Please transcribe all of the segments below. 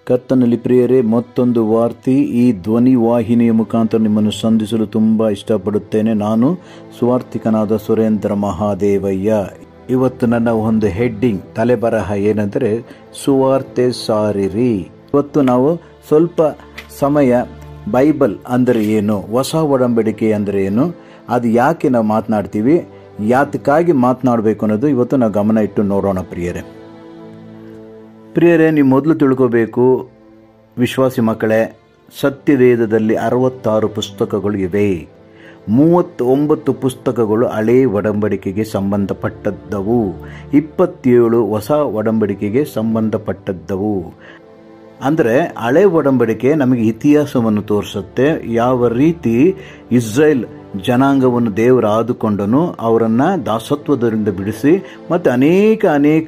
ಕರ್ತನಲ್ಲಿ ಪ್ರಿಯರೇ ಮತ್ತೊಂದು ವಾರ್ತೆ ಈ ಧ್ವನಿ ವಾಹಿನಿಯ ಮುಖಾಂತರ ನಿಮ್ಮನ್ನು ಸಂಧಿಸಲು ತುಂಬ ಇಷ್ಟಪಡುತ್ತೇನೆ ನಾನು ಸುವಾರ್ಥಿಕನಾದ ಸುರೇಂದ್ರ ಮಹಾದೇವಯ್ಯ ಇವತ್ತು ನನ್ನ ಒಂದು ಹೆಡ್ಡಿಂಗ್ ತಲೆಬರಹ ಏನಂದರೆ ಸುವಾರ್ತೆ ಸಾರಿರಿ ಇವತ್ತು ನಾವು ಸ್ವಲ್ಪ ಸಮಯ ಬೈಬಲ್ ಅಂದರೆ ಏನು ಹೊಸ ಒಡಂಬಡಿಕೆ ಅಂದರೆ ಏನು ಅದು ಯಾಕೆ ನಾವು ಮಾತನಾಡ್ತೀವಿ ಯಾತಕ್ಕಾಗಿ ಮಾತನಾಡಬೇಕು ಅನ್ನೋದು ಇವತ್ತು ನಾವು ಗಮನ ಇಟ್ಟು ನೋಡೋಣ ಪ್ರಿಯರೇ ಪ್ರಿಯರೇ ನೀವು ಮೊದಲು ತಿಳ್ಕೋಬೇಕು ವಿಶ್ವಾಸಿ ಮಕ್ಕಳೇ ಸತ್ಯವೇದದಲ್ಲಿ ಅರವತ್ತಾರು ಪುಸ್ತಕಗಳು ಇವೆ ಮೂವತ್ತೊಂಬತ್ತು ಪುಸ್ತಕಗಳು ಹಳೇ ಒಡಂಬಡಿಕೆಗೆ ಸಂಬಂಧಪಟ್ಟದ್ದವು ಇಪ್ಪತ್ತೇಳು ಹೊಸ ಒಡಂಬಡಿಕೆಗೆ ಸಂಬಂಧಪಟ್ಟದ್ದವು ಅಂದರೆ ಹಳೆ ಒಡಂಬಡಿಕೆ ನಮಗೆ ಇತಿಹಾಸವನ್ನು ತೋರಿಸುತ್ತೆ ಯಾವ ರೀತಿ ಇಸ್ರೇಲ್ ಜನಾಂಗವನ್ನು ದೇವರು ಆದುಕೊಂಡನು ಅವರನ್ನು ದಾಸತ್ವದಿಂದ ಬಿಡಿಸಿ ಮತ್ತು ಅನೇಕ ಅನೇಕ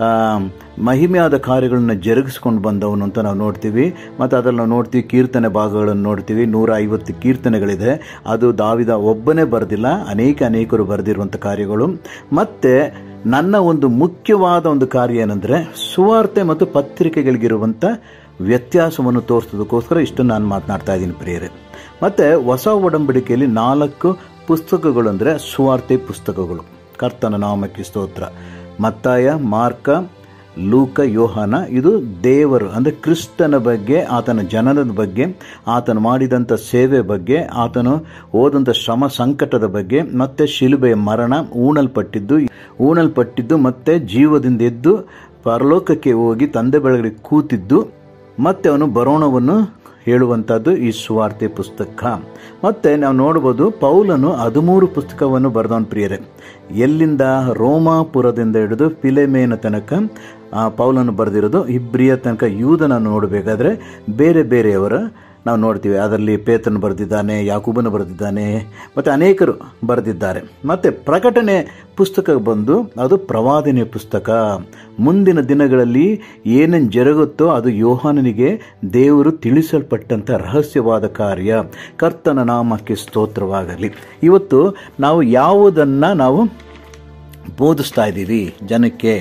ಮಹಿಮೆಯಾದ ಕಾರ್ಯಗಳನ್ನು ಜರುಗಿಸ್ಕೊಂಡು ಬಂದವನು ಅಂತ ನಾವು ನೋಡ್ತೀವಿ ಮತ್ತು ಅದರಲ್ಲಿ ನಾವು ನೋಡ್ತೀವಿ ಕೀರ್ತನೆ ಭಾಗಗಳನ್ನು ನೋಡ್ತೀವಿ ನೂರ ಐವತ್ತು ಕೀರ್ತನೆಗಳಿದೆ ಅದು ದಾವಿದ ಒಬ್ಬನೇ ಬರೆದಿಲ್ಲ ಅನೇಕ ಅನೇಕರು ಬರೆದಿರುವಂಥ ಕಾರ್ಯಗಳು ಮತ್ತು ನನ್ನ ಒಂದು ಮುಖ್ಯವಾದ ಒಂದು ಕಾರ್ಯ ಏನಂದರೆ ಸುವಾರ್ತೆ ಮತ್ತು ಪತ್ರಿಕೆಗಳಿಗಿರುವಂಥ ವ್ಯತ್ಯಾಸವನ್ನು ತೋರಿಸೋದಕ್ಕೋಸ್ಕರ ಇಷ್ಟು ನಾನು ಮಾತನಾಡ್ತಾ ಇದ್ದೀನಿ ಪ್ರಿಯರೇ ಮತ್ತು ಹೊಸ ಒಡಂಬಡಿಕೆಯಲ್ಲಿ ನಾಲ್ಕು ಪುಸ್ತಕಗಳು ಅಂದರೆ ಸುವಾರ್ತೆ ಪುಸ್ತಕಗಳು ಕರ್ತನ ನಾಮಕ್ಕೆ ಸ್ತೋತ್ರ ಮತ್ತಾಯ ಮಾರ್ಕ ಲೂಕ ಯೋಹಾನ ಇದು ದೇವರು ಅಂದರೆ ಕ್ರಿಸ್ತನ ಬಗ್ಗೆ ಆತನ ಜನನದ ಬಗ್ಗೆ ಆತನು ಮಾಡಿದಂಥ ಸೇವೆ ಬಗ್ಗೆ ಆತನು ಹೋದಂಥ ಶ್ರಮ ಸಂಕಟದ ಬಗ್ಗೆ ಮತ್ತೆ ಶಿಲುಬೆಯ ಮರಣ ಉಣಲ್ಪಟ್ಟಿದ್ದು ಉಣಲ್ಪಟ್ಟಿದ್ದು ಮತ್ತೆ ಜೀವದಿಂದ ಎದ್ದು ಪರಲೋಕಕ್ಕೆ ಹೋಗಿ ತಂದೆ ಬೆಳಗಡೆ ಕೂತಿದ್ದು ಮತ್ತೆ ಅವನು ಬರೋಣವನ್ನು ಹೇಳುವಂಥದ್ದು ಈ ಸುವಾರ್ತೆ ಪುಸ್ತಕ ಮತ್ತೆ ನಾವು ನೋಡ್ಬೋದು ಪೌಲನು ಹದಿಮೂರು ಪುಸ್ತಕವನ್ನು ಬರೆದವನು ಪ್ರಿಯರೇ ಎಲ್ಲಿಂದ ರೋಮಾಪುರದಿಂದ ಹಿಡಿದು ಫಿಲೆಮೇನ ತನಕ ಪೌಲನು ಬರೆದಿರೋದು ಇಬ್ರಿಯ ತನಕ ಯೂದನ ನೋಡಬೇಕಾದ್ರೆ ಬೇರೆ ಬೇರೆಯವರ ನಾವು ನೋಡ್ತೀವಿ ಅದರಲ್ಲಿ ಪೇತನ್ ಬರೆದಿದ್ದಾನೆ ಯಾಕೂಬನು ಬರೆದಿದ್ದಾನೆ ಮತ್ತು ಅನೇಕರು ಬರೆದಿದ್ದಾರೆ ಮತ್ತು ಪ್ರಕಟಣೆ ಪುಸ್ತಕ ಬಂದು ಅದು ಪ್ರವಾದನೆ ಪುಸ್ತಕ ಮುಂದಿನ ದಿನಗಳಲ್ಲಿ ಏನೇನು ಜರುಗುತ್ತೋ ಅದು ಯೋಹಾನನಿಗೆ ದೇವರು ತಿಳಿಸಲ್ಪಟ್ಟಂಥ ರಹಸ್ಯವಾದ ಕಾರ್ಯ ಕರ್ತನ ನಾಮಕ್ಕೆ ಸ್ತೋತ್ರವಾಗಲಿ ಇವತ್ತು ನಾವು ಯಾವುದನ್ನು ನಾವು ಬೋಧಿಸ್ತಾ ಇದ್ದೀವಿ ಜನಕ್ಕೆ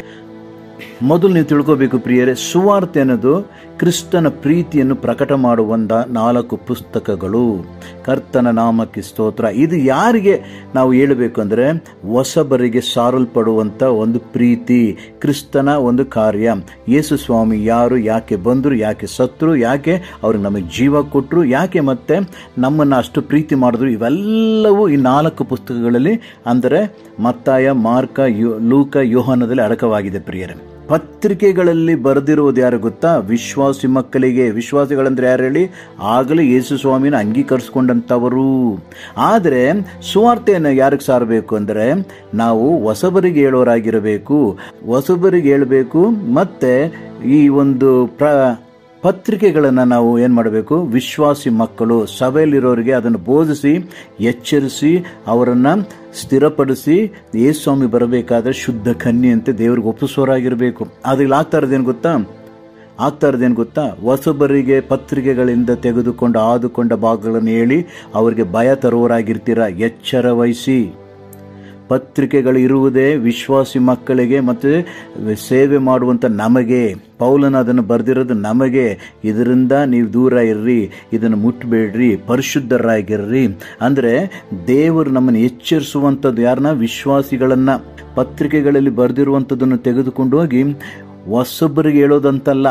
ಮೊದಲು ನೀವು ತಿಳ್ಕೋಬೇಕು ಪ್ರಿಯರೇ ಸುವಾರ್ತೆ ಅನ್ನೋದು ಕ್ರಿಸ್ತನ ಪ್ರೀತಿಯನ್ನು ಪ್ರಕಟ ಮಾಡುವಂಥ ನಾಲ್ಕು ಪುಸ್ತಕಗಳು ಕರ್ತನ ನಾಮಕ್ಕೆ ಸ್ತೋತ್ರ ಇದು ಯಾರಿಗೆ ನಾವು ಹೇಳಬೇಕು ಅಂದರೆ ಹೊಸಬರಿಗೆ ಸಾರಲ್ಪಡುವಂಥ ಒಂದು ಪ್ರೀತಿ ಕ್ರಿಸ್ತನ ಒಂದು ಕಾರ್ಯ ಯೇಸು ಸ್ವಾಮಿ ಯಾರು ಯಾಕೆ ಬಂದರು ಯಾಕೆ ಸತ್ರು ಯಾಕೆ ಅವ್ರಿಗೆ ನಮಗೆ ಜೀವ ಕೊಟ್ಟರು ಯಾಕೆ ಮತ್ತೆ ನಮ್ಮನ್ನು ಅಷ್ಟು ಪ್ರೀತಿ ಮಾಡಿದ್ರು ಇವೆಲ್ಲವೂ ಈ ನಾಲ್ಕು ಪುಸ್ತಕಗಳಲ್ಲಿ ಅಂದರೆ ಮತ್ತಾಯ ಮಾರ್ಕ ಯು ಲೂಕ ಯೋಹಾನದಲ್ಲಿ ಅಡಕವಾಗಿದೆ ಪ್ರಿಯರೇ ಪತ್ರಿಕೆಗಳಲ್ಲಿ ಬರೆದಿರುವುದು ಯಾರು ಗೊತ್ತಾ ವಿಶ್ವಾಸಿ ಮಕ್ಕಳಿಗೆ ವಿಶ್ವಾಸಿಗಳಂದ್ರೆ ಯಾರು ಹೇಳಿ ಆಗಲೇ ಯೇಸು ಸ್ವಾಮಿನ ಅಂಗೀಕರಿಸ್ಕೊಂಡಂಥವರು ಆದರೆ ಸುವಾರ್ತೆಯನ್ನು ಯಾರಿಗೆ ಸಾರಬೇಕು ಅಂದರೆ ನಾವು ಹೊಸಬರಿಗೆ ಹೇಳೋರಾಗಿರಬೇಕು ಹೊಸಬರಿಗೆ ಹೇಳಬೇಕು ಮತ್ತೆ ಈ ಒಂದು ಪ್ರ ಪತ್ರಿಕೆಗಳನ್ನು ನಾವು ಏನು ಮಾಡಬೇಕು ವಿಶ್ವಾಸಿ ಮಕ್ಕಳು ಸಭೆಯಲ್ಲಿರೋರಿಗೆ ಅದನ್ನು ಬೋಧಿಸಿ ಎಚ್ಚರಿಸಿ ಅವರನ್ನು ಸ್ಥಿರಪಡಿಸಿ ಯೇಸ್ವಾಮಿ ಬರಬೇಕಾದ್ರೆ ಶುದ್ಧ ಕನ್ಯಂತೆ ದೇವ್ರಿಗೆ ಒಪ್ಪಿಸೋರಾಗಿರಬೇಕು ಅದ್ರಲ್ಲಿ ಆಗ್ತಾ ಇರೋದೇನು ಗೊತ್ತಾ ಆಗ್ತಾ ಇರೋದೇನು ಗೊತ್ತಾ ಹೊಸಬರಿಗೆ ಪತ್ರಿಕೆಗಳಿಂದ ತೆಗೆದುಕೊಂಡು ಆದುಕೊಂಡ ಭಾಗಗಳನ್ನು ಹೇಳಿ ಅವರಿಗೆ ಭಯ ತರುವರಾಗಿರ್ತೀರ ಎಚ್ಚರ ವಹಿಸಿ ಪತ್ರಿಕೆಗಳು ಇರುವುದೇ ವಿಶ್ವಾಸಿ ಮಕ್ಕಳಿಗೆ ಮತ್ತು ಸೇವೆ ಮಾಡುವಂಥ ನಮಗೆ ಪೌಲನ ಅದನ್ನು ಬರೆದಿರೋದು ನಮಗೆ ಇದರಿಂದ ನೀವು ದೂರ ಇರ್ರಿ ಇದನ್ನು ಮುಟ್ಟಬೇಡ್ರಿ ಪರಿಶುದ್ಧರಾಗಿರ್ರಿ ಅಂದರೆ ದೇವರು ನಮ್ಮನ್ನು ಎಚ್ಚರಿಸುವಂಥದ್ದು ಯಾರನ್ನ ವಿಶ್ವಾಸಿಗಳನ್ನು ಪತ್ರಿಕೆಗಳಲ್ಲಿ ಬರೆದಿರುವಂಥದ್ದನ್ನು ತೆಗೆದುಕೊಂಡು ಹೋಗಿ ಹೊಸೊಬ್ಬರಿಗೆ ಹೇಳೋದಂತಲ್ಲ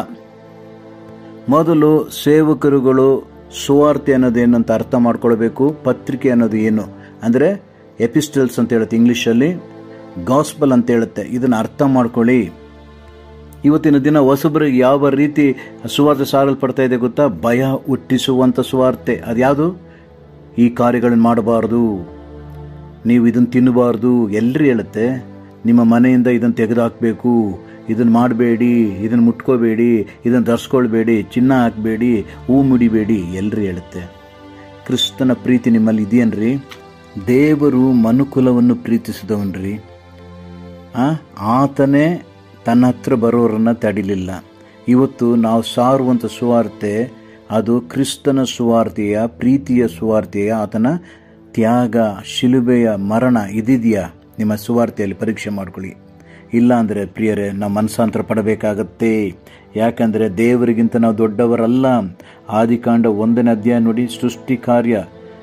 ಮೊದಲು ಸೇವಕರುಗಳು ಸುವಾರ್ತೆ ಅನ್ನೋದು ಏನು ಅಂತ ಅರ್ಥ ಮಾಡ್ಕೊಳ್ಬೇಕು ಪತ್ರಿಕೆ ಅನ್ನೋದು ಏನು ಅಂದರೆ ಎಪಿಸ್ಟಲ್ಸ್ ಅಂತ ಹೇಳುತ್ತೆ ಇಂಗ್ಲೀಷಲ್ಲಿ ಗಾಸ್ಪಲ್ ಅಂತ ಹೇಳುತ್ತೆ ಇದನ್ನು ಅರ್ಥ ಮಾಡ್ಕೊಳ್ಳಿ ಇವತ್ತಿನ ದಿನ ಹೊಸಬರಿಗೆ ಯಾವ ರೀತಿ ಸುವಾರ್ತೆ ಸಾರಲ್ಪಡ್ತಾ ಇದೆ ಗೊತ್ತಾ ಭಯ ಹುಟ್ಟಿಸುವಂಥ ಸುವಾರ್ತೆ ಅದ್ಯಾವುದು ಈ ಕಾರ್ಯಗಳನ್ನು ಮಾಡಬಾರ್ದು ನೀವು ಇದನ್ನು ತಿನ್ನಬಾರ್ದು ಎಲ್ಲರೂ ಹೇಳುತ್ತೆ ನಿಮ್ಮ ಮನೆಯಿಂದ ಇದನ್ನು ತೆಗೆದುಹಾಕಬೇಕು ಇದನ್ನು ಮಾಡಬೇಡಿ ಇದನ್ನು ಮುಟ್ಕೋಬೇಡಿ ಇದನ್ನು ಧರಿಸ್ಕೊಳ್ಬೇಡಿ ಚಿನ್ನ ಹಾಕಬೇಡಿ ಹೂ ಮುಡಿಬೇಡಿ ಎಲ್ಲರೂ ಹೇಳುತ್ತೆ ಕ್ರಿಸ್ತನ ಪ್ರೀತಿ ನಿಮ್ಮಲ್ಲಿ ಇದೆಯನ್ರಿ ದೇವರು ಮನುಕುಲವನ್ನು ಪ್ರೀತಿಸಿದವನ್ರಿ ಆತನೇ ತನ್ನ ಹತ್ರ ಬರೋರನ್ನ ತಡಿಲಿಲ್ಲ ಇವತ್ತು ನಾವು ಸಾರುವಂಥ ಸುವಾರ್ತೆ ಅದು ಕ್ರಿಸ್ತನ ಸುವಾರ್ತೆಯ ಪ್ರೀತಿಯ ಸುವಾರ್ತೆಯ ಆತನ ತ್ಯಾಗ ಶಿಲುಬೆಯ ಮರಣ ಇದಿದೆಯಾ ನಿಮ್ಮ ಸುವಾರ್ತೆಯಲ್ಲಿ ಪರೀಕ್ಷೆ ಮಾಡ್ಕೊಳ್ಳಿ ಇಲ್ಲಾಂದರೆ ಪ್ರಿಯರೇ ನಾವು ಮನಸ್ಸಾಂತರ ಪಡಬೇಕಾಗತ್ತೆ ಯಾಕಂದರೆ ದೇವರಿಗಿಂತ ನಾವು ದೊಡ್ಡವರಲ್ಲ ಆದಿಕಾಂಡ ಒಂದನೇ ಅಧ್ಯಾಯ ನೋಡಿ ಸೃಷ್ಟಿ ಕಾರ್ಯ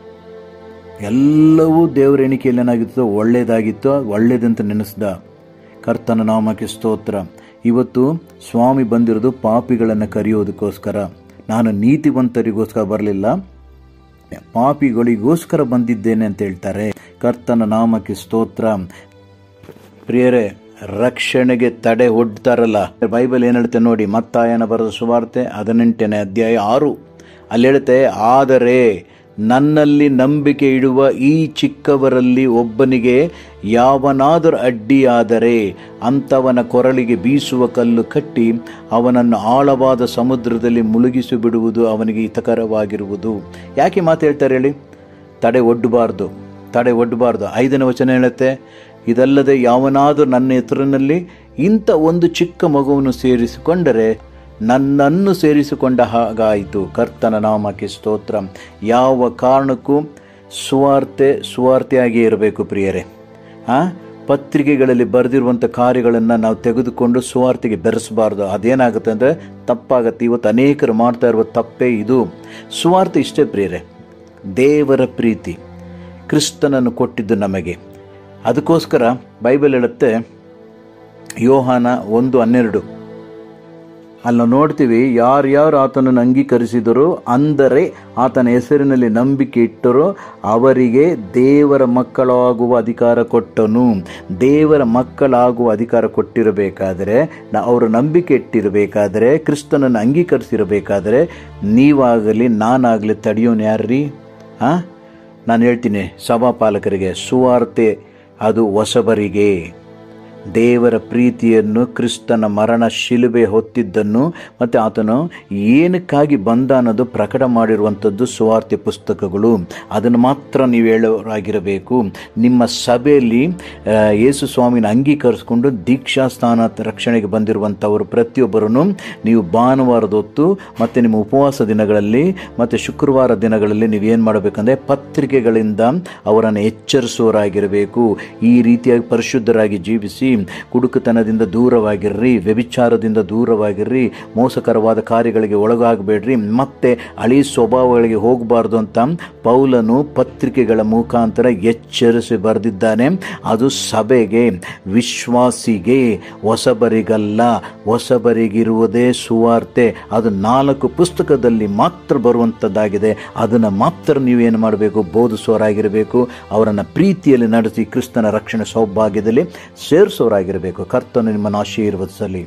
ಎಲ್ಲವೂ ದೇವರ ಎಣಿಕೆಯಲ್ಲಿ ಏನಾಗಿತ್ತು ಒಳ್ಳೆಯದಾಗಿತ್ತು ಒಳ್ಳೆಯದಂತ ನೆನೆಸ್ದ ಕರ್ತನ ನಾಮಕ್ಕೆ ಸ್ತೋತ್ರ ಇವತ್ತು ಸ್ವಾಮಿ ಬಂದಿರೋದು ಪಾಪಿಗಳನ್ನು ಕರೆಯೋದಕ್ಕೋಸ್ಕರ ನಾನು ನೀತಿವಂತರಿಗೋಸ್ಕರ ಬರಲಿಲ್ಲ ಪಾಪಿಗಳಿಗೋಸ್ಕರ ಬಂದಿದ್ದೇನೆ ಅಂತ ಹೇಳ್ತಾರೆ ಕರ್ತನ ನಾಮಕ್ಕೆ ಸ್ತೋತ್ರ ಪ್ರಿಯರೇ ರಕ್ಷಣೆಗೆ ತಡೆ ಒಡ್ತಾರಲ್ಲ ಬೈಬಲ್ ಏನು ಹೇಳುತ್ತೆ ನೋಡಿ ಮತ್ತಾಯನ ಬರೆದ ಸುವಾರ್ತೆ ಹದಿನೆಂಟನೇ ಅಧ್ಯಾಯ ಆರು ಅಲ್ಲಿ ಹೇಳುತ್ತೆ ಆದರೆ ನನ್ನಲ್ಲಿ ನಂಬಿಕೆ ಇಡುವ ಈ ಚಿಕ್ಕವರಲ್ಲಿ ಒಬ್ಬನಿಗೆ ಯಾವನಾದರೂ ಅಡ್ಡಿಯಾದರೆ ಅಂಥವನ ಕೊರಳಿಗೆ ಬೀಸುವ ಕಲ್ಲು ಕಟ್ಟಿ ಅವನನ್ನು ಆಳವಾದ ಸಮುದ್ರದಲ್ಲಿ ಮುಳುಗಿಸಿ ಬಿಡುವುದು ಅವನಿಗೆ ಹಿತಕರವಾಗಿರುವುದು ಯಾಕೆ ಮಾತು ಹೇಳ್ತಾರೆ ಹೇಳಿ ತಡೆ ಒಡ್ಡಬಾರ್ದು ತಡೆ ಒಡ್ಡಬಾರ್ದು ಐದನೇ ವಚನ ಹೇಳುತ್ತೆ ಇದಲ್ಲದೆ ಯಾವನಾದರೂ ನನ್ನ ಹೆಸರಿನಲ್ಲಿ ಇಂಥ ಒಂದು ಚಿಕ್ಕ ಮಗುವನ್ನು ಸೇರಿಸಿಕೊಂಡರೆ ನನ್ನನ್ನು ಸೇರಿಸಿಕೊಂಡ ಹಾಗಾಯಿತು ಕರ್ತನ ನಾಮಕ್ಕೆ ಸ್ತೋತ್ರ ಯಾವ ಕಾರಣಕ್ಕೂ ಸುವಾರ್ತೆ ಸುವಾರ್ತೆಯಾಗಿ ಇರಬೇಕು ಪ್ರಿಯರೇ ಆ ಪತ್ರಿಕೆಗಳಲ್ಲಿ ಬರೆದಿರುವಂಥ ಕಾರ್ಯಗಳನ್ನು ನಾವು ತೆಗೆದುಕೊಂಡು ಸುವಾರ್ತೆಗೆ ಬೆರೆಸಬಾರ್ದು ಅದೇನಾಗುತ್ತೆ ಅಂದರೆ ತಪ್ಪಾಗತ್ತೆ ಇವತ್ತು ಅನೇಕರು ಮಾಡ್ತಾ ಇರುವ ತಪ್ಪೇ ಇದು ಸುವಾರ್ತೆ ಇಷ್ಟೇ ಪ್ರಿಯರೇ ದೇವರ ಪ್ರೀತಿ ಕ್ರಿಸ್ತನನ್ನು ಕೊಟ್ಟಿದ್ದು ನಮಗೆ ಅದಕ್ಕೋಸ್ಕರ ಬೈಬಲ್ ಹೇಳುತ್ತೆ ಯೋಹಾನ ಒಂದು ಹನ್ನೆರಡು ಅಲ್ಲಿ ನಾವು ನೋಡ್ತೀವಿ ಯಾರ್ಯಾರು ಆತನನ್ನು ಅಂಗೀಕರಿಸಿದರೋ ಅಂದರೆ ಆತನ ಹೆಸರಿನಲ್ಲಿ ನಂಬಿಕೆ ಇಟ್ಟರೋ ಅವರಿಗೆ ದೇವರ ಮಕ್ಕಳಾಗುವ ಅಧಿಕಾರ ಕೊಟ್ಟನು ದೇವರ ಮಕ್ಕಳಾಗುವ ಅಧಿಕಾರ ಕೊಟ್ಟಿರಬೇಕಾದರೆ ಅವರು ನಂಬಿಕೆ ಇಟ್ಟಿರಬೇಕಾದರೆ ಕ್ರಿಸ್ತನನ್ನು ಅಂಗೀಕರಿಸಿರಬೇಕಾದರೆ ನೀವಾಗಲಿ ನಾನಾಗಲಿ ತಡೆಯೋನು ಯಾರ್ರೀ ಹಾಂ ನಾನು ಹೇಳ್ತೀನಿ ಸಭಾಪಾಲಕರಿಗೆ ಸುವಾರ್ತೆ ಅದು ಹೊಸಬರಿಗೆ ದೇವರ ಪ್ರೀತಿಯನ್ನು ಕ್ರಿಸ್ತನ ಮರಣ ಶಿಲುಬೆ ಹೊತ್ತಿದ್ದನ್ನು ಮತ್ತು ಆತನು ಏನಕ್ಕಾಗಿ ಬಂದ ಅನ್ನೋದು ಪ್ರಕಟ ಮಾಡಿರುವಂಥದ್ದು ಸುವಾರ್ತೆ ಪುಸ್ತಕಗಳು ಅದನ್ನು ಮಾತ್ರ ನೀವು ಹೇಳೋರಾಗಿರಬೇಕು ನಿಮ್ಮ ಸಭೆಯಲ್ಲಿ ಆ, ಯೇಸು ಸ್ವಾಮಿನ ಅಂಗೀಕರಿಸಿಕೊಂಡು ದೀಕ್ಷಾ ಸ್ಥಾನ ರಕ್ಷಣೆಗೆ ಬಂದಿರುವಂಥವರು ಪ್ರತಿಯೊಬ್ಬರನ್ನು ನೀವು ಭಾನುವಾರದ ಹೊತ್ತು ಮತ್ತು ನಿಮ್ಮ ಉಪವಾಸ ದಿನಗಳಲ್ಲಿ ಮತ್ತು ಶುಕ್ರವಾರ ದಿನಗಳಲ್ಲಿ ನೀವೇನು ಮಾಡಬೇಕಂದ್ರೆ ಪತ್ರಿಕೆಗಳಿಂದ ಅವರನ್ನು ಎಚ್ಚರಿಸುವರಾಗಿರಬೇಕು ಈ ರೀತಿಯಾಗಿ ಪರಿಶುದ್ಧರಾಗಿ ಜೀವಿಸಿ ಕುಡುಕತನದಿಂದ ದೂರವಾಗಿರ್ರಿ ವ್ಯಭಿಚಾರದಿಂದ ದೂರವಾಗಿರ್ರಿ ಮೋಸಕರವಾದ ಕಾರ್ಯಗಳಿಗೆ ಒಳಗಾಗಬೇಡ್ರಿ ಮತ್ತೆ ಹಳಿ ಸ್ವಭಾವಗಳಿಗೆ ಹೋಗಬಾರ್ದು ಅಂತ ಪೌಲನು ಪತ್ರಿಕೆಗಳ ಮುಖಾಂತರ ಎಚ್ಚರಿಸಿ ಬರೆದಿದ್ದಾನೆ ಅದು ಸಭೆಗೆ ವಿಶ್ವಾಸಿಗೆ ಹೊಸಬರಿಗಲ್ಲ ಹೊಸಬರಿಗಿರುವುದೇ ಸುವಾರ್ತೆ ಅದು ನಾಲ್ಕು ಪುಸ್ತಕದಲ್ಲಿ ಮಾತ್ರ ಬರುವಂಥದ್ದಾಗಿದೆ ಅದನ್ನು ಮಾತ್ರ ನೀವೇನು ಮಾಡಬೇಕು ಬೋಧಿಸೋರಾಗಿರಬೇಕು ಅವರನ್ನು ಪ್ರೀತಿಯಲ್ಲಿ ನಡೆಸಿ ಕ್ರಿಸ್ತನ ರಕ್ಷಣೆ ಸೌಭಾಗ್ಯದಲ್ಲಿ ಸೇರಿಸೋರಾಗಿರಬೇಕು ಕರ್ತನು ನಿಮ್ಮನ್ನು ಆಶೀರ್ವದಿಸಲಿ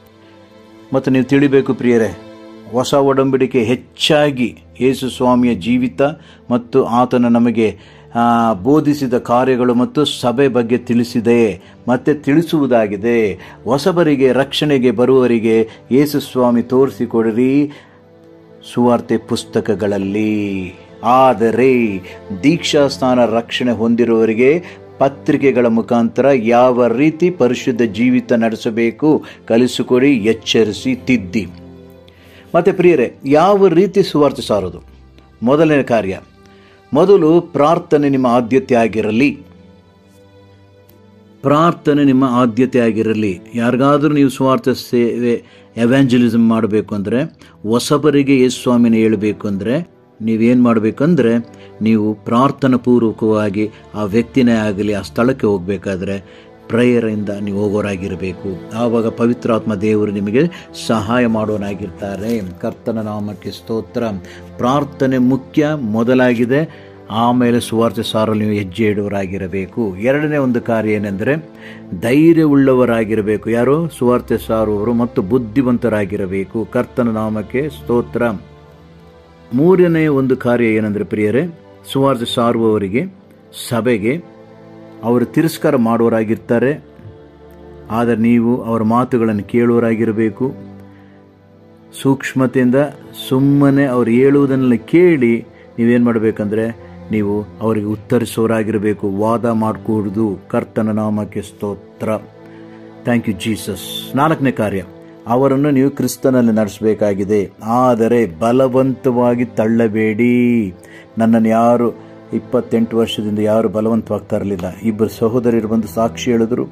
ಮತ್ತು ನೀವು ತಿಳಿಬೇಕು ಪ್ರಿಯರೇ ಹೊಸ ಒಡಂಬಡಿಕೆ ಹೆಚ್ಚಾಗಿ ಯೇಸು ಸ್ವಾಮಿಯ ಜೀವಿತ ಮತ್ತು ಆತನ ನಮಗೆ ಆ, ಬೋಧಿಸಿದ ಕಾರ್ಯಗಳು ಮತ್ತು ಸಭೆ ಬಗ್ಗೆ ತಿಳಿಸಿದೆ ಮತ್ತು ತಿಳಿಸುವುದಾಗಿದೆ ಹೊಸಬರಿಗೆ ರಕ್ಷಣೆಗೆ ಬರುವವರಿಗೆ ಯೇಸು ಸ್ವಾಮಿ ತೋರಿಸಿಕೊಡಿರಿ ಸುವಾರ್ತೆ ಪುಸ್ತಕಗಳಲ್ಲಿ ಆದರೆ ದೀಕ್ಷಾಸ್ಥಾನ ರಕ್ಷಣೆ ಹೊಂದಿರುವವರಿಗೆ ಪತ್ರಿಕೆಗಳ ಮುಖಾಂತರ ಯಾವ ರೀತಿ ಪರಿಶುದ್ಧ ಜೀವಿತ ನಡೆಸಬೇಕು ಕಲಿಸಿಕೊಡಿ ಎಚ್ಚರಿಸಿ ತಿದ್ದಿ ಮತ್ತು ಪ್ರಿಯರೇ ಯಾವ ರೀತಿ ಸುವಾರ್ತೆ ಸಾರೋದು ಮೊದಲನೇ ಕಾರ್ಯ ಮೊದಲು ಪ್ರಾರ್ಥನೆ ನಿಮ್ಮ ಆದ್ಯತೆ ಆಗಿರಲಿ ಪ್ರಾರ್ಥನೆ ನಿಮ್ಮ ಆದ್ಯತೆ ಆಗಿರಲಿ ಯಾರಿಗಾದರೂ ನೀವು ಸ್ವಾರ್ಥ ಸೇವೆ ಎವ್ಯಾಂಜಲಿಸಮ್ ಮಾಡಬೇಕು ಅಂದರೆ ಹೊಸಬರಿಗೆ ಯೇಸು ಸ್ವಾಮಿನ ಹೇಳಬೇಕು ಅಂದರೆ ನೀವೇನು ಮಾಡಬೇಕಂದ್ರೆ ನೀವು ಪ್ರಾರ್ಥನಾ ಪೂರ್ವಕವಾಗಿ ಆ ವ್ಯಕ್ತಿನೇ ಆಗಲಿ ಆ ಸ್ಥಳಕ್ಕೆ ಹೋಗಬೇಕಾದ್ರೆ ಪ್ರೇಯರಿಂದ ನೀವು ಹೋಗೋರಾಗಿರಬೇಕು ಆವಾಗ ಪವಿತ್ರಾತ್ಮ ದೇವರು ನಿಮಗೆ ಸಹಾಯ ಮಾಡೋನಾಗಿರ್ತಾರೆ ಕರ್ತನ ನಾಮಕ್ಕೆ ಸ್ತೋತ್ರ ಪ್ರಾರ್ಥನೆ ಮುಖ್ಯ ಮೊದಲಾಗಿದೆ ಆಮೇಲೆ ಸುವಾರ್ತೆ ಸಾರಲು ನೀವು ಹೆಜ್ಜೆ ಇಡುವರಾಗಿರಬೇಕು ಎರಡನೇ ಒಂದು ಕಾರ್ಯ ಏನೆಂದರೆ ಧೈರ್ಯವುಳ್ಳವರಾಗಿರಬೇಕು ಯಾರು ಸುವಾರ್ತೆ ಸಾರುವವರು ಮತ್ತು ಬುದ್ಧಿವಂತರಾಗಿರಬೇಕು ಕರ್ತನ ನಾಮಕ್ಕೆ ಸ್ತೋತ್ರ ಮೂರನೇ ಒಂದು ಕಾರ್ಯ ಏನೆಂದರೆ ಪ್ರಿಯರೇ ಸುವಾರ್ತೆ ಸಾರುವವರಿಗೆ ಸಭೆಗೆ ಅವರು ತಿರಸ್ಕಾರ ಮಾಡೋರಾಗಿರ್ತಾರೆ ಆದರೆ ನೀವು ಅವರ ಮಾತುಗಳನ್ನು ಕೇಳುವರಾಗಿರಬೇಕು ಸೂಕ್ಷ್ಮತೆಯಿಂದ ಸುಮ್ಮನೆ ಅವ್ರು ಹೇಳುವುದನ್ನೆಲ್ಲ ಕೇಳಿ ನೀವೇನು ಮಾಡಬೇಕಂದ್ರೆ ನೀವು ಅವರಿಗೆ ಉತ್ತರಿಸೋರಾಗಿರಬೇಕು ವಾದ ಮಾಡಿಕೊಡುದು ಕರ್ತನ ನಾಮಕ್ಕೆ ಸ್ತೋತ್ರ ಥ್ಯಾಂಕ್ ಯು ಜೀಸಸ್ ನಾಲ್ಕನೇ ಕಾರ್ಯ ಅವರನ್ನು ನೀವು ಕ್ರಿಸ್ತನಲ್ಲಿ ನಡೆಸಬೇಕಾಗಿದೆ ಆದರೆ ಬಲವಂತವಾಗಿ ತಳ್ಳಬೇಡಿ ನನ್ನನ್ನು ಯಾರು ಇಪ್ಪತ್ತೆಂಟು ವರ್ಷದಿಂದ ಯಾರು ಬಲವಂತವಾಗ್ತಾ ಇರಲಿಲ್ಲ ಇಬ್ಬರು ಸಹೋದರಿಯರು ಬಂದು ಸಾಕ್ಷಿ ಹೇಳಿದ್ರು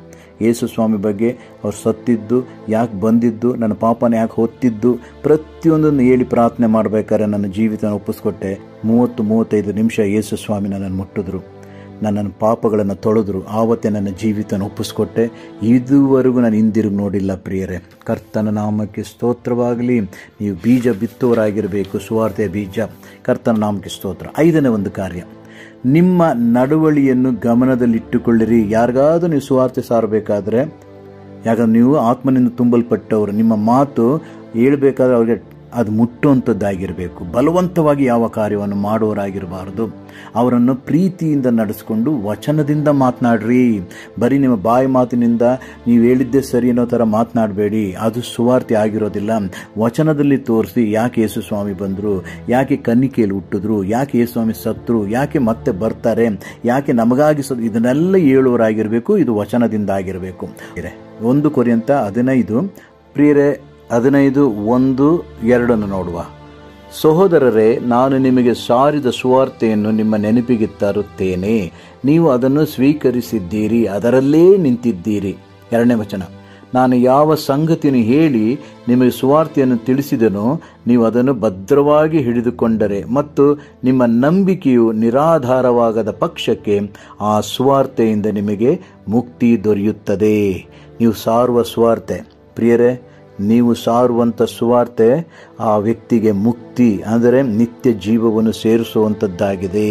ಯೇಸು ಸ್ವಾಮಿ ಬಗ್ಗೆ ಅವ್ರು ಸತ್ತಿದ್ದು ಯಾಕೆ ಬಂದಿದ್ದು ನನ್ನ ಪಾಪನ ಯಾಕೆ ಹೊತ್ತಿದ್ದು ಪ್ರತಿಯೊಂದನ್ನು ಹೇಳಿ ಪ್ರಾರ್ಥನೆ ಮಾಡಬೇಕಾದ್ರೆ ನನ್ನ ಜೀವಿತನ ಒಪ್ಪಿಸ್ಕೊಟ್ಟೆ ಮೂವತ್ತು ಮೂವತ್ತೈದು ನಿಮಿಷ ಯೇಸು ಸ್ವಾಮಿ ನನ್ನನ್ನು ಮುಟ್ಟಿದ್ರು ನನ್ನ ಪಾಪಗಳನ್ನು ತೊಳೆದ್ರು ಆವತ್ತೇ ನನ್ನ ಜೀವಿತನ ಒಪ್ಪಿಸ್ಕೊಟ್ಟೆ ಇದುವರೆಗೂ ನಾನು ಹಿಂದಿರುಗಿ ನೋಡಿಲ್ಲ ಪ್ರಿಯರೇ ಕರ್ತನ ನಾಮಕ್ಕೆ ಸ್ತೋತ್ರವಾಗಲಿ ನೀವು ಬೀಜ ಬಿತ್ತೋರಾಗಿರಬೇಕು ಸುವಾರ್ತೆಯ ಬೀಜ ಕರ್ತನ ನಾಮಕ್ಕೆ ಸ್ತೋತ್ರ ಐದನೇ ಒಂದು ಕಾರ್ಯ ನಿಮ್ಮ ನಡವಳಿಯನ್ನು ಗಮನದಲ್ಲಿಟ್ಟುಕೊಳ್ಳಿರಿ ಯಾರಿಗಾದ್ರೂ ನೀವು ಸುವಾರ್ತೆ ಸಾರಬೇಕಾದ್ರೆ ಯಾಕಂದ್ರೆ ನೀವು ಆತ್ಮನಿಂದ ತುಂಬಲ್ಪಟ್ಟವರು ನಿಮ್ಮ ಮಾತು ಹೇಳ್ಬೇಕಾದ್ರೆ ಅವ್ರಿಗೆ ಅದು ಮುಟ್ಟುವಂಥದ್ದಾಗಿರಬೇಕು ಬಲವಂತವಾಗಿ ಯಾವ ಕಾರ್ಯವನ್ನು ಮಾಡುವವರಾಗಿರಬಾರದು ಅವರನ್ನು ಪ್ರೀತಿಯಿಂದ ನಡೆಸ್ಕೊಂಡು ವಚನದಿಂದ ಮಾತನಾಡ್ರಿ ಬರೀ ನಿಮ್ಮ ಬಾಯಿ ಮಾತಿನಿಂದ ನೀವು ಹೇಳಿದ್ದೇ ಸರಿ ಅನ್ನೋ ಥರ ಮಾತನಾಡಬೇಡಿ ಅದು ಸುವಾರ್ತೆ ಆಗಿರೋದಿಲ್ಲ ವಚನದಲ್ಲಿ ತೋರಿಸಿ ಯಾಕೆ ಯೇಸು ಸ್ವಾಮಿ ಬಂದರು ಯಾಕೆ ಕನ್ನಿಕೆಯಲ್ಲಿ ಹುಟ್ಟಿದ್ರು ಯಾಕೆ ಯೇಸು ಸ್ವಾಮಿ ಸತ್ರು ಯಾಕೆ ಮತ್ತೆ ಬರ್ತಾರೆ ಯಾಕೆ ನಮಗಾಗಿ ಸ ಇದನ್ನೆಲ್ಲ ಹೇಳುವರಾಗಿರಬೇಕು ಇದು ವಚನದಿಂದ ಆಗಿರಬೇಕು ಒಂದು ಕೊರಿಯಂತ ಹದಿನೈದು ಪ್ರಿಯರೇ ಹದಿನೈದು ಒಂದು ಎರಡನ್ನು ನೋಡುವ ಸಹೋದರರೇ ನಾನು ನಿಮಗೆ ಸಾರಿದ ಸುವಾರ್ತೆಯನ್ನು ನಿಮ್ಮ ನೆನಪಿಗೆ ತರುತ್ತೇನೆ ನೀವು ಅದನ್ನು ಸ್ವೀಕರಿಸಿದ್ದೀರಿ ಅದರಲ್ಲೇ ನಿಂತಿದ್ದೀರಿ ಎರಡನೇ ವಚನ ನಾನು ಯಾವ ಸಂಗತಿಯನ್ನು ಹೇಳಿ ನಿಮಗೆ ಸುವಾರ್ತೆಯನ್ನು ತಿಳಿಸಿದನೋ ನೀವು ಅದನ್ನು ಭದ್ರವಾಗಿ ಹಿಡಿದುಕೊಂಡರೆ ಮತ್ತು ನಿಮ್ಮ ನಂಬಿಕೆಯು ನಿರಾಧಾರವಾಗದ ಪಕ್ಷಕ್ಕೆ ಆ ಸುವಾರ್ತೆಯಿಂದ ನಿಮಗೆ ಮುಕ್ತಿ ದೊರೆಯುತ್ತದೆ ನೀವು ಸಾರುವ ಸುವಾರ್ತೆ ಪ್ರಿಯರೇ ನೀವು ಸಾರುವಂಥ ಸುವಾರ್ತೆ ಆ ವ್ಯಕ್ತಿಗೆ ಮುಕ್ತಿ ಅಂದರೆ ನಿತ್ಯ ಜೀವವನ್ನು ಸೇರಿಸುವಂಥದ್ದಾಗಿದೆ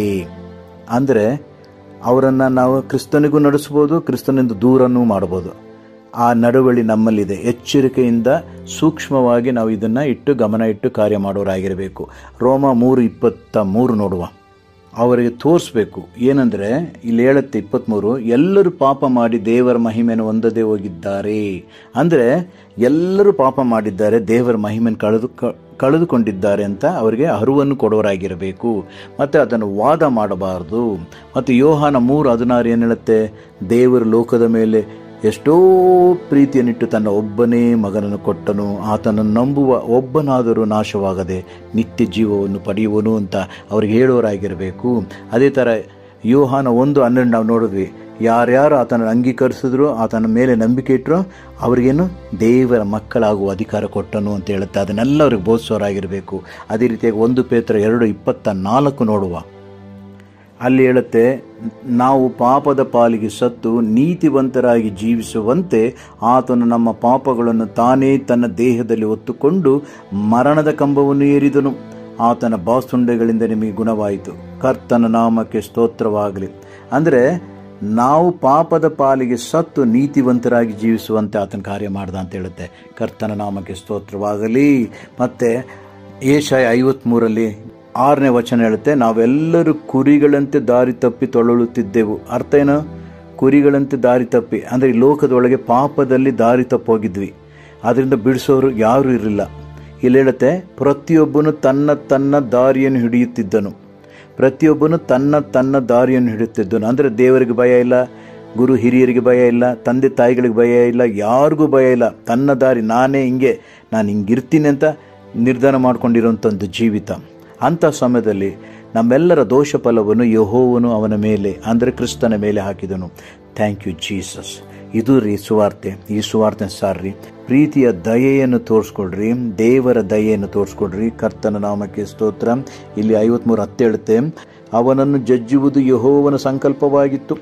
ಅಂದರೆ ಅವರನ್ನು ನಾವು ಕ್ರಿಸ್ತನಿಗೂ ನಡೆಸ್ಬೋದು ಕ್ರಿಸ್ತನಿಂದ ದೂರನೂ ಮಾಡ್ಬೋದು ಆ ನಡವಳಿ ನಮ್ಮಲ್ಲಿದೆ ಎಚ್ಚರಿಕೆಯಿಂದ ಸೂಕ್ಷ್ಮವಾಗಿ ನಾವು ಇದನ್ನು ಇಟ್ಟು ಗಮನ ಇಟ್ಟು ಕಾರ್ಯ ಮಾಡೋರಾಗಿರಬೇಕು ರೋಮ ಮೂರು ಇಪ್ಪತ್ತ ಮೂರು ನೋಡುವ ಅವರಿಗೆ ತೋರಿಸ್ಬೇಕು ಏನಂದರೆ ಇಲ್ಲಿ ಹೇಳುತ್ತೆ ಇಪ್ಪತ್ತ್ಮೂರು ಎಲ್ಲರೂ ಪಾಪ ಮಾಡಿ ದೇವರ ಮಹಿಮೆಯನ್ನು ಹೊಂದದೇ ಹೋಗಿದ್ದಾರೆ ಅಂದರೆ ಎಲ್ಲರೂ ಪಾಪ ಮಾಡಿದ್ದಾರೆ ದೇವರ ಮಹಿಮೆಯನ್ನು ಕಳೆದು ಕಳೆದುಕೊಂಡಿದ್ದಾರೆ ಅಂತ ಅವರಿಗೆ ಅರಿವನ್ನು ಕೊಡೋರಾಗಿರಬೇಕು ಮತ್ತು ಅದನ್ನು ವಾದ ಮಾಡಬಾರ್ದು ಮತ್ತು ಯೋಹಾನ ಮೂರು ಹದಿನಾರು ಏನು ಹೇಳುತ್ತೆ ದೇವರು ಲೋಕದ ಮೇಲೆ ಎಷ್ಟೋ ಪ್ರೀತಿಯನ್ನಿಟ್ಟು ತನ್ನ ಒಬ್ಬನೇ ಮಗನನ್ನು ಕೊಟ್ಟನು ಆತನನ್ನು ನಂಬುವ ಒಬ್ಬನಾದರೂ ನಾಶವಾಗದೆ ನಿತ್ಯ ಜೀವವನ್ನು ಪಡೆಯುವನು ಅಂತ ಅವ್ರಿಗೆ ಹೇಳೋರಾಗಿರಬೇಕು ಅದೇ ಥರ ಯೋಹಾನ ಒಂದು ಹನ್ನೆರಡು ನಾವು ನೋಡಿದ್ವಿ ಯಾರ್ಯಾರು ಆತನ ಅಂಗೀಕರಿಸಿದ್ರು ಆತನ ಮೇಲೆ ನಂಬಿಕೆ ಇಟ್ಟರು ಅವ್ರಿಗೇನು ದೇವರ ಮಕ್ಕಳಾಗುವ ಅಧಿಕಾರ ಕೊಟ್ಟನು ಅಂತ ಹೇಳುತ್ತೆ ಅದನ್ನೆಲ್ಲ ಅವ್ರಿಗೆ ಬೋಧಿಸೋರಾಗಿರಬೇಕು ಅದೇ ರೀತಿಯಾಗಿ ಒಂದು ಪೇತ್ರ ಎರಡು ಇಪ್ಪತ್ತ ನಾಲ್ಕು ನೋಡುವ ಅಲ್ಲಿ ಹೇಳುತ್ತೆ ನಾವು ಪಾಪದ ಪಾಲಿಗೆ ಸತ್ತು ನೀತಿವಂತರಾಗಿ ಜೀವಿಸುವಂತೆ ಆತನು ನಮ್ಮ ಪಾಪಗಳನ್ನು ತಾನೇ ತನ್ನ ದೇಹದಲ್ಲಿ ಹೊತ್ತುಕೊಂಡು ಮರಣದ ಕಂಬವನ್ನು ಏರಿದನು ಆತನ ಬಾಸುಂಡೆಗಳಿಂದ ನಿಮಗೆ ಗುಣವಾಯಿತು ಕರ್ತನ ನಾಮಕ್ಕೆ ಸ್ತೋತ್ರವಾಗಲಿ ಅಂದರೆ ನಾವು ಪಾಪದ ಪಾಲಿಗೆ ಸತ್ತು ನೀತಿವಂತರಾಗಿ ಜೀವಿಸುವಂತೆ ಆತನ ಕಾರ್ಯ ಮಾಡ್ದ ಅಂತ ಹೇಳುತ್ತೆ ಕರ್ತನ ನಾಮಕ್ಕೆ ಸ್ತೋತ್ರವಾಗಲಿ ಮತ್ತೆ ಏಷಾಯ ಐವತ್ಮೂರಲ್ಲಿ ಆರನೇ ವಚನ ಹೇಳುತ್ತೆ ನಾವೆಲ್ಲರೂ ಕುರಿಗಳಂತೆ ದಾರಿ ತಪ್ಪಿ ತೊಳಲುತ್ತಿದ್ದೆವು ಅರ್ಥ ಏನು ಕುರಿಗಳಂತೆ ದಾರಿ ತಪ್ಪಿ ಅಂದರೆ ಈ ಲೋಕದೊಳಗೆ ಪಾಪದಲ್ಲಿ ದಾರಿ ತಪ್ಪೋಗಿದ್ವಿ ಅದರಿಂದ ಬಿಡಿಸೋರು ಯಾರೂ ಇರಲಿಲ್ಲ ಇಲ್ಲಿ ಹೇಳುತ್ತೆ ಪ್ರತಿಯೊಬ್ಬನು ತನ್ನ ತನ್ನ ದಾರಿಯನ್ನು ಹಿಡಿಯುತ್ತಿದ್ದನು ಪ್ರತಿಯೊಬ್ಬನು ತನ್ನ ತನ್ನ ದಾರಿಯನ್ನು ಹಿಡಿಯುತ್ತಿದ್ದನು ಅಂದರೆ ದೇವರಿಗೆ ಭಯ ಇಲ್ಲ ಗುರು ಹಿರಿಯರಿಗೆ ಭಯ ಇಲ್ಲ ತಂದೆ ತಾಯಿಗಳಿಗೆ ಭಯ ಇಲ್ಲ ಯಾರಿಗೂ ಭಯ ಇಲ್ಲ ತನ್ನ ದಾರಿ ನಾನೇ ಹಿಂಗೆ ನಾನು ಹಿಂಗಿರ್ತೀನಿ ಅಂತ ನಿರ್ಧಾರ ಮಾಡ್ಕೊಂಡಿರೋಂಥ ಒಂದು ಜೀವಿತ ಅಂಥ ಸಮಯದಲ್ಲಿ ನಮ್ಮೆಲ್ಲರ ದೋಷ ಫಲವನ್ನು ಯಹೋವನು ಅವನ ಮೇಲೆ ಅಂದರೆ ಕ್ರಿಸ್ತನ ಮೇಲೆ ಹಾಕಿದನು ಥ್ಯಾಂಕ್ ಯು ಜೀಸಸ್ ಇದು ರೀ ಸುವಾರ್ತೆ ಈ ಸುವಾರ್ತೆ ಸಾರ್ರಿ ಪ್ರೀತಿಯ ದಯೆಯನ್ನು ತೋರಿಸ್ಕೊಡ್ರಿ ದೇವರ ದಯೆಯನ್ನು ತೋರಿಸ್ಕೊಡ್ರಿ ಕರ್ತನ ನಾಮಕ್ಕೆ ಸ್ತೋತ್ರ ಇಲ್ಲಿ ಐವತ್ಮೂರು ಹತ್ತೇಳುತ್ತೆ ಅವನನ್ನು ಜಜ್ಜುವುದು ಯಹೋವನ ಸಂಕಲ್ಪವಾಗಿತ್ತು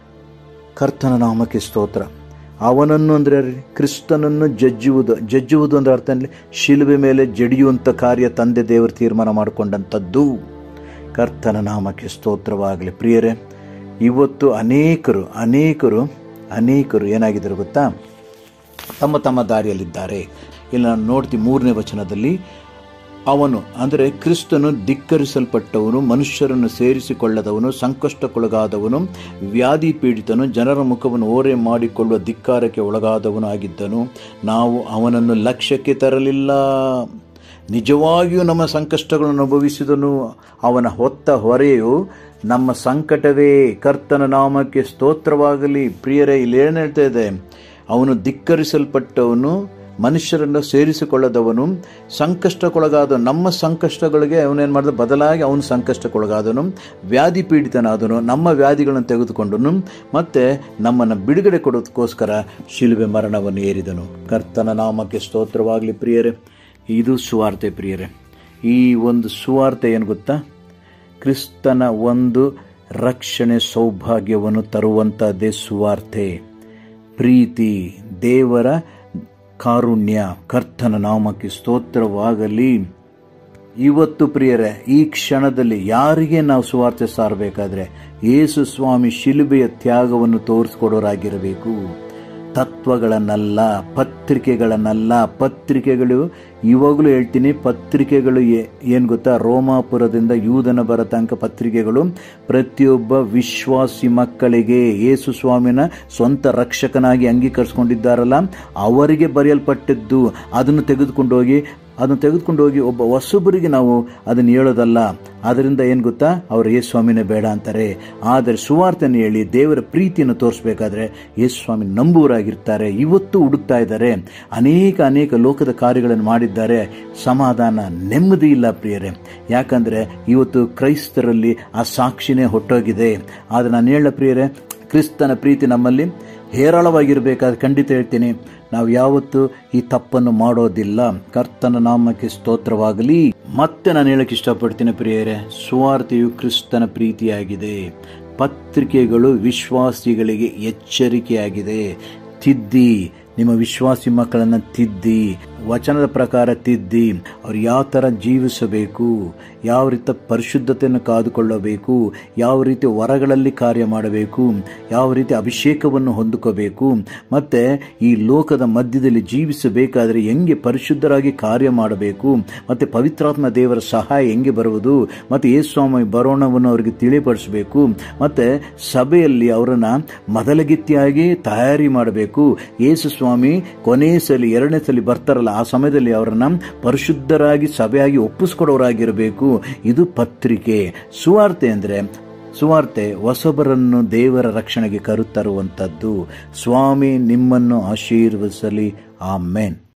ಕರ್ತನ ನಾಮಕ್ಕೆ ಸ್ತೋತ್ರ ಅವನನ್ನು ಅಂದರೆ ಕ್ರಿಸ್ತನನ್ನು ಜಜ್ಜುವುದು ಜಜ್ಜುವುದು ಅಂದರೆ ಅರ್ಥ ಅಂದರೆ ಶಿಲುಬೆ ಮೇಲೆ ಜಡಿಯುವಂಥ ಕಾರ್ಯ ತಂದೆ ದೇವರು ತೀರ್ಮಾನ ಮಾಡಿಕೊಂಡಂಥದ್ದು ಕರ್ತನ ನಾಮಕ್ಕೆ ಸ್ತೋತ್ರವಾಗಲಿ ಪ್ರಿಯರೇ ಇವತ್ತು ಅನೇಕರು ಅನೇಕರು ಅನೇಕರು ಏನಾಗಿದ್ದಾರೆ ಗೊತ್ತಾ ತಮ್ಮ ತಮ್ಮ ದಾರಿಯಲ್ಲಿದ್ದಾರೆ ಇಲ್ಲಿ ನಾನು ನೋಡ್ತೀವಿ ಮೂರನೇ ವಚನದಲ್ಲಿ ಅವನು ಅಂದರೆ ಕ್ರಿಸ್ತನು ಧಿಕ್ಕರಿಸಲ್ಪಟ್ಟವನು ಮನುಷ್ಯರನ್ನು ಸೇರಿಸಿಕೊಳ್ಳದವನು ಸಂಕಷ್ಟಕ್ಕೊಳಗಾದವನು ವ್ಯಾಧಿ ಪೀಡಿತನು ಜನರ ಮುಖವನ್ನು ಓರೆ ಮಾಡಿಕೊಳ್ಳುವ ಧಿಕ್ಕಾರಕ್ಕೆ ಒಳಗಾದವನು ಆಗಿದ್ದನು ನಾವು ಅವನನ್ನು ಲಕ್ಷ್ಯಕ್ಕೆ ತರಲಿಲ್ಲ ನಿಜವಾಗಿಯೂ ನಮ್ಮ ಸಂಕಷ್ಟಗಳನ್ನು ಅನುಭವಿಸಿದನು ಅವನ ಹೊತ್ತ ಹೊರೆಯು ನಮ್ಮ ಸಂಕಟವೇ ಕರ್ತನ ನಾಮಕ್ಕೆ ಸ್ತೋತ್ರವಾಗಲಿ ಪ್ರಿಯರೇ ಇಲ್ಲಿ ಏನು ಹೇಳ್ತಾ ಇದೆ ಅವನು ಧಿಕ್ಕರಿಸಲ್ಪಟ್ಟವನು ಮನುಷ್ಯರನ್ನು ಸೇರಿಸಿಕೊಳ್ಳದವನು ಸಂಕಷ್ಟಕ್ಕೊಳಗಾದ ನಮ್ಮ ಸಂಕಷ್ಟಗಳಿಗೆ ಅವನೇನು ಮಾಡಿದ ಬದಲಾಗಿ ಅವನು ಸಂಕಷ್ಟಕ್ಕೊಳಗಾದನು ವ್ಯಾಧಿ ಪೀಡಿತನಾದನು ನಮ್ಮ ವ್ಯಾಧಿಗಳನ್ನು ತೆಗೆದುಕೊಂಡನು ಮತ್ತೆ ನಮ್ಮನ್ನು ಬಿಡುಗಡೆ ಕೊಡೋದಕ್ಕೋಸ್ಕರ ಶಿಲುಬೆ ಮರಣವನ್ನು ಏರಿದನು ಕರ್ತನ ನಾಮಕ್ಕೆ ಸ್ತೋತ್ರವಾಗಲಿ ಪ್ರಿಯರೇ ಇದು ಸುವಾರ್ತೆ ಪ್ರಿಯರೇ ಈ ಒಂದು ಸುವಾರ್ತೆ ಏನು ಗೊತ್ತಾ ಕ್ರಿಸ್ತನ ಒಂದು ರಕ್ಷಣೆ ಸೌಭಾಗ್ಯವನ್ನು ತರುವಂಥದ್ದೇ ಸುವಾರ್ತೆ ಪ್ರೀತಿ ದೇವರ ಕಾರುಣ್ಯ ಕರ್ತನ ನಾಮಕ್ಕೆ ಸ್ತೋತ್ರವಾಗಲಿ ಇವತ್ತು ಪ್ರಿಯರೇ ಈ ಕ್ಷಣದಲ್ಲಿ ಯಾರಿಗೆ ನಾವು ಸುವಾರ್ತೆ ಸಾರಬೇಕಾದ್ರೆ ಯೇಸು ಸ್ವಾಮಿ ಶಿಲುಬೆಯ ತ್ಯಾಗವನ್ನು ತೋರಿಸ್ಕೊಡೋರಾಗಿರಬೇಕು ತತ್ವಗಳನ್ನಲ್ಲ ಪತ್ರಿಕೆಗಳನ್ನಲ್ಲ ಪತ್ರಿಕೆಗಳು ಇವಾಗಲೂ ಹೇಳ್ತೀನಿ ಪತ್ರಿಕೆಗಳು ಏನು ಗೊತ್ತಾ ರೋಮಾಪುರದಿಂದ ಯೂದನ ಬರ ತನಕ ಪತ್ರಿಕೆಗಳು ಪ್ರತಿಯೊಬ್ಬ ವಿಶ್ವಾಸಿ ಮಕ್ಕಳಿಗೆ ಯೇಸು ಸ್ವಾಮಿನ ಸ್ವಂತ ರಕ್ಷಕನಾಗಿ ಅಂಗೀಕರಿಸ್ಕೊಂಡಿದ್ದಾರಲ್ಲ ಅವರಿಗೆ ಬರೆಯಲ್ಪಟ್ಟಿದ್ದು ಅದನ್ನು ತೆಗೆದುಕೊಂಡು ಹೋಗಿ ಅದನ್ನು ತೆಗೆದುಕೊಂಡು ಹೋಗಿ ಒಬ್ಬ ಹೊಸಬರಿಗೆ ನಾವು ಅದನ್ನು ಹೇಳೋದಲ್ಲ ಅದರಿಂದ ಏನು ಗೊತ್ತಾ ಅವರು ಯೇಸು ಸ್ವಾಮಿನೇ ಬೇಡ ಅಂತಾರೆ ಆದರೆ ಸುವಾರ್ತೆನ ಹೇಳಿ ದೇವರ ಪ್ರೀತಿಯನ್ನು ತೋರಿಸ್ಬೇಕಾದ್ರೆ ಯೇಸು ಸ್ವಾಮಿ ನಂಬುವರಾಗಿರ್ತಾರೆ ಇವತ್ತು ಹುಡುಕ್ತಾ ಇದ್ದಾರೆ ಅನೇಕ ಅನೇಕ ಲೋಕದ ಕಾರ್ಯಗಳನ್ನು ಮಾಡಿದ್ದಾರೆ ಸಮಾಧಾನ ನೆಮ್ಮದಿ ಇಲ್ಲ ಪ್ರಿಯರೇ ಯಾಕಂದರೆ ಇವತ್ತು ಕ್ರೈಸ್ತರಲ್ಲಿ ಆ ಸಾಕ್ಷಿನೇ ಹೊಟ್ಟೋಗಿದೆ ಆದರೆ ನಾನು ಹೇಳ ಪ್ರಿಯರೇ ಕ್ರಿಸ್ತನ ಪ್ರೀತಿ ನಮ್ಮಲ್ಲಿ ಹೇರಳವಾಗಿರಬೇಕಾದ್ರೆ ಖಂಡಿತ ಹೇಳ್ತೀನಿ ನಾವು ಯಾವತ್ತೂ ಈ ತಪ್ಪನ್ನು ಮಾಡೋದಿಲ್ಲ ಕರ್ತನ ನಾಮಕ್ಕೆ ಸ್ತೋತ್ರವಾಗಲಿ ಮತ್ತೆ ನಾನು ಹೇಳಕ್ಕೆ ಇಷ್ಟಪಡ್ತೀನಿ ಪ್ರಿಯರೇ ಸುವಾರ್ತೆಯು ಕ್ರಿಸ್ತನ ಪ್ರೀತಿಯಾಗಿದೆ ಪತ್ರಿಕೆಗಳು ವಿಶ್ವಾಸಿಗಳಿಗೆ ಎಚ್ಚರಿಕೆಯಾಗಿದೆ ತಿದ್ದಿ ನಿಮ್ಮ ವಿಶ್ವಾಸಿ ಮಕ್ಕಳನ್ನು ತಿದ್ದಿ ವಚನದ ಪ್ರಕಾರ ತಿದ್ದಿ ಅವ್ರು ಯಾವ ಥರ ಜೀವಿಸಬೇಕು ಯಾವ ರೀತಿ ಪರಿಶುದ್ಧತೆಯನ್ನು ಕಾದುಕೊಳ್ಳಬೇಕು ಯಾವ ರೀತಿ ವರಗಳಲ್ಲಿ ಕಾರ್ಯ ಮಾಡಬೇಕು ಯಾವ ರೀತಿ ಅಭಿಷೇಕವನ್ನು ಹೊಂದಿಕೋಬೇಕು ಮತ್ತು ಈ ಲೋಕದ ಮಧ್ಯದಲ್ಲಿ ಜೀವಿಸಬೇಕಾದರೆ ಹೆಂಗೆ ಪರಿಶುದ್ಧರಾಗಿ ಕಾರ್ಯ ಮಾಡಬೇಕು ಮತ್ತು ಪವಿತ್ರಾತ್ಮ ದೇವರ ಸಹಾಯ ಹೆಂಗೆ ಬರುವುದು ಮತ್ತು ಯೇಸ್ವಾಮಿ ಬರೋಣವನ್ನು ಅವರಿಗೆ ತಿಳಿಪಡಿಸಬೇಕು ಮತ್ತು ಸಭೆಯಲ್ಲಿ ಅವರನ್ನು ಮೊದಲಗಿತ್ತಿಯಾಗಿ ತಯಾರಿ ಮಾಡಬೇಕು ಯೇಸು ಸ್ವಾಮಿ ಕೊನೆಯ ಸಲ ಎರಡನೇ ಸಲ ಬರ್ತಾರಲ್ಲ ಆ ಸಮಯದಲ್ಲಿ ಅವರನ್ನ ಪರಿಶುದ್ಧರಾಗಿ ಸಭೆಯಾಗಿ ಒಪ್ಪಿಸ್ಕೊಡೋರಾಗಿರಬೇಕು ಇದು ಪತ್ರಿಕೆ ಸುವಾರ್ತೆ ಅಂದರೆ ಸುವಾರ್ತೆ ಹೊಸಬರನ್ನು ದೇವರ ರಕ್ಷಣೆಗೆ ಕರುತ್ತರುವಂಥದ್ದು ಸ್ವಾಮಿ ನಿಮ್ಮನ್ನು ಆಶೀರ್ವದಿಸಲಿ ಆ ಮೇನ್